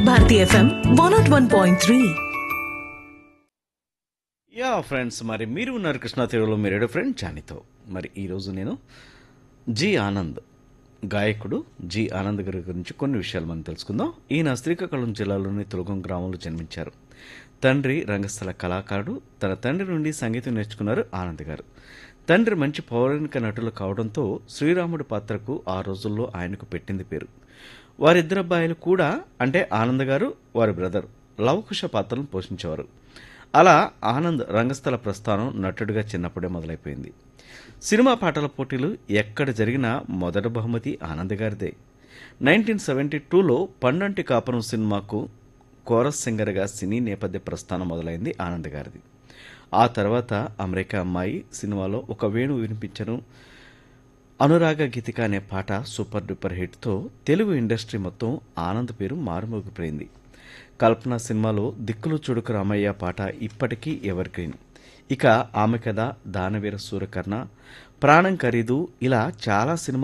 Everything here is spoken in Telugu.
Bharati FM one nought one point three yeah friends మరి మీరు ఉన్నారు కృష్ణా తీరులో మీరేడో ఫ్రెండ్ జానీతో మరి ఈరోజు నేను జి ఆనంద్ గాయకుడు జి ఆనంద్ గారి గురించి కొన్ని విషయాలు మనం తెలుసుకుందాం ఈయన శ్రీకాకుళం జిల్లాలోని తులగం గ్రామంలో జన్మించారు తండ్రి రంగస్థల కళాకారుడు తన తండ్రి నుండి సంగీతం నేర్చుకున్నారు ఆనంద్ గారు తండ్రి మంచి పౌరాణిక నటులు కావడంతో శ్రీరాముడి పాత్రకు ఆ రోజుల్లో ఆయనకు పెట్టింది పేరు వారిద్దరు అబ్బాయిలు కూడా అంటే ఆనంద్ గారు వారి బ్రదర్ లవకుశ పాత్రలను పోషించేవారు అలా ఆనంద్ రంగస్థల ప్రస్థానం నటుడిగా చిన్నప్పుడే మొదలైపోయింది సినిమా పాటల పోటీలు ఎక్కడ జరిగినా మొదటి బహుమతి ఆనంద్ గారిదే నైన్టీన్ సెవెంటీ టూలో పండంటి కాపురం సినిమాకు కోరస్ సింగర్గా సినీ నేపథ్య ప్రస్థానం మొదలైంది ఆనంద్ గారిది ఆ తర్వాత అమెరికా అమ్మాయి సినిమాలో ఒక వేణు వినిపించను అనురాగ గీతిక అనే పాట సూపర్ డూపర్ హిట్తో తెలుగు ఇండస్ట్రీ మొత్తం ఆనంద్ పేరు మారుమోగిపోయింది కల్పన సినిమాలో దిక్కులు చుడుకు రామయ్య పాట ఇప్పటికీ ఎవర్ గ్రీన్ ఇక ఆమె కథ దానవీర సూరకర్ణ ప్రాణం ఖరీదు ఇలా చాలా సినిమా